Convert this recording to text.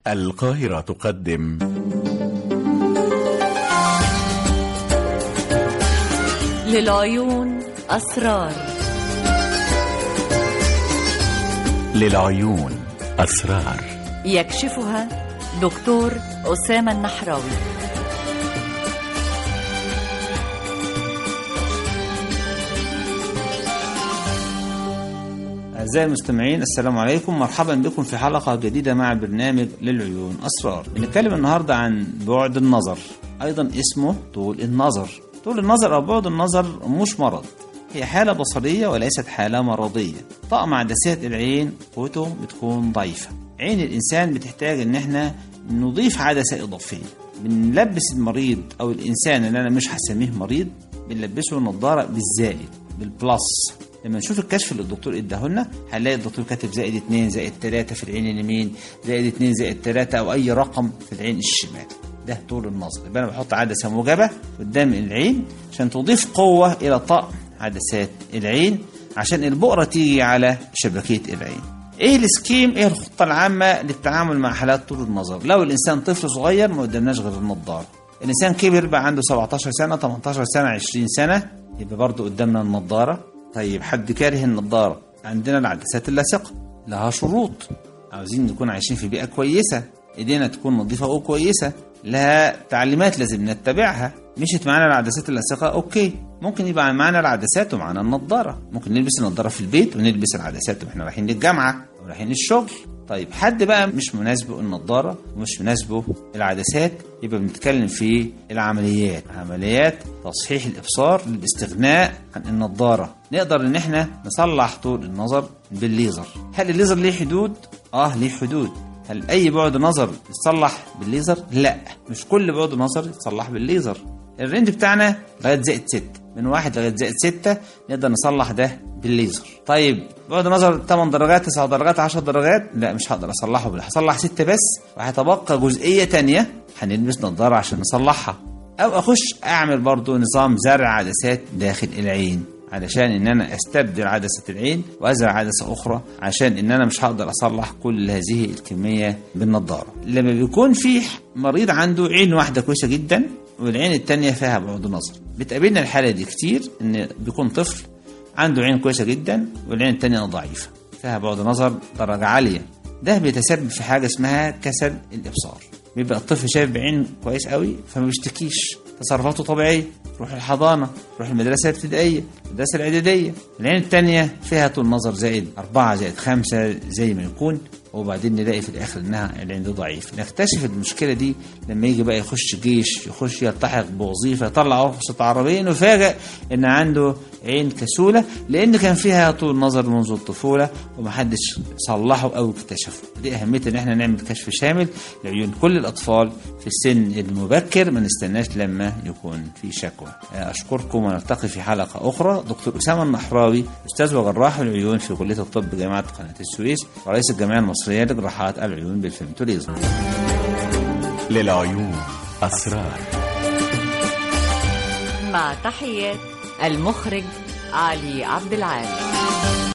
القاهرة تقدم للعيون أسرار للعيون أسرار يكشفها دكتور أسامة النحراوي أعزائي المستمعين السلام عليكم مرحبا بكم في حلقة جديدة مع برنامج للعيون أسرار بنتكلم النهاردة عن بعد النظر أيضا اسمه طول النظر طول النظر أو بعد النظر مش مرض هي حالة بصرية وليست حالة مرضية طقم عدسات العين قوته بتكون ضعيفة عين الإنسان بتحتاج إن احنا نضيف عدسة إضافية بنلبس المريض أو الإنسان اللي أنا مش هسميه مريض بنلبسه نظارة بالزائد بالبلس لما نشوف الكشف اللي الدكتور اداهولنا هنلاقي الدكتور كاتب زائد 2 زائد 3 في العين اليمين زائد 2 زائد 3 او اي رقم في العين الشمال ده طول النظر يبقى انا بحط عدسه موجبه قدام العين عشان تضيف قوه الى طقم عدسات العين عشان البؤره تيجي على شبكيه العين ايه السكيم ايه الخطه العامه للتعامل مع حالات طول النظر لو الانسان طفل صغير ما قدامناش غير النضاره الانسان كبر بقى عنده 17 سنه 18 سنه 20 سنه يبقى برضه قدامنا النضاره طيب حد كاره النضاره عندنا العدسات اللاصقه لها شروط عاوزين نكون عايشين في بيئه كويسه ايدينا تكون نظيفه وكويسه لها تعليمات لازم نتبعها مشيت معانا العدسات اللاصقه اوكي ممكن يبقى معانا العدسات ومعانا النضاره ممكن نلبس النضاره في البيت ونلبس العدسات واحنا رايحين للجامعه او رايحين الشغل طيب حد بقى مش مناسبه النضاره ومش مناسبه العدسات يبقى بنتكلم في العمليات عمليات تصحيح الابصار للاستغناء عن النضاره نقدر ان احنا نصلح طول النظر بالليزر هل الليزر ليه حدود اه ليه حدود هل اي بعد نظر يتصلح بالليزر لا مش كل بعد نظر يتصلح بالليزر الرينج بتاعنا لغايه زائد 6 من واحد لغايه زائد 6 نقدر نصلح ده بالليزر طيب بعد نظر 8 درجات 9 درجات 10 درجات لا مش هقدر اصلحه بالله هصلح 6 بس وهيتبقى جزئيه تانية هنلبس نظاره عشان نصلحها او اخش اعمل برضو نظام زرع عدسات داخل العين علشان ان انا استبدل عدسه العين وازرع عدسه اخرى عشان ان انا مش هقدر اصلح كل هذه الكميه بالنضاره لما بيكون في مريض عنده عين واحده كويسه جدا والعين التانية فيها بعد نظر بتقابلنا الحالة دي كتير ان بيكون طفل عنده عين كويسة جدا والعين التانية ضعيفة فيها بعد نظر درجة عالية ده بيتسبب في حاجة اسمها كسل الإبصار بيبقى الطفل شايف بعين كويس قوي فما بيشتكيش تصرفاته طبيعية يروح الحضانة يروح المدرسة الابتدائية المدرسة الإعدادية العين التانية فيها طول نظر زائد أربعة زائد خمسة زي ما يكون وبعدين نلاقي في الاخر انها العين دي ضعيف نكتشف المشكله دي لما يجي بقى يخش جيش يخش يلتحق بوظيفه يطلع رخصه عربيه نفاجئ ان عنده عين كسوله لان كان فيها طول نظر منذ الطفوله ومحدش صلحه او اكتشفه دي اهميه ان احنا نعمل كشف شامل لعيون كل الاطفال في السن المبكر ما نستناش لما يكون في شكوى اشكركم ونلتقي في حلقه اخرى دكتور اسامه النحراوي استاذ وجراح العيون في كليه الطب جامعه قناه السويس ورئيس الجمعيه المصريه لجراحات العيون بالفيمتوليزم للعيون أسرار مع تحيات المخرج علي عبد العال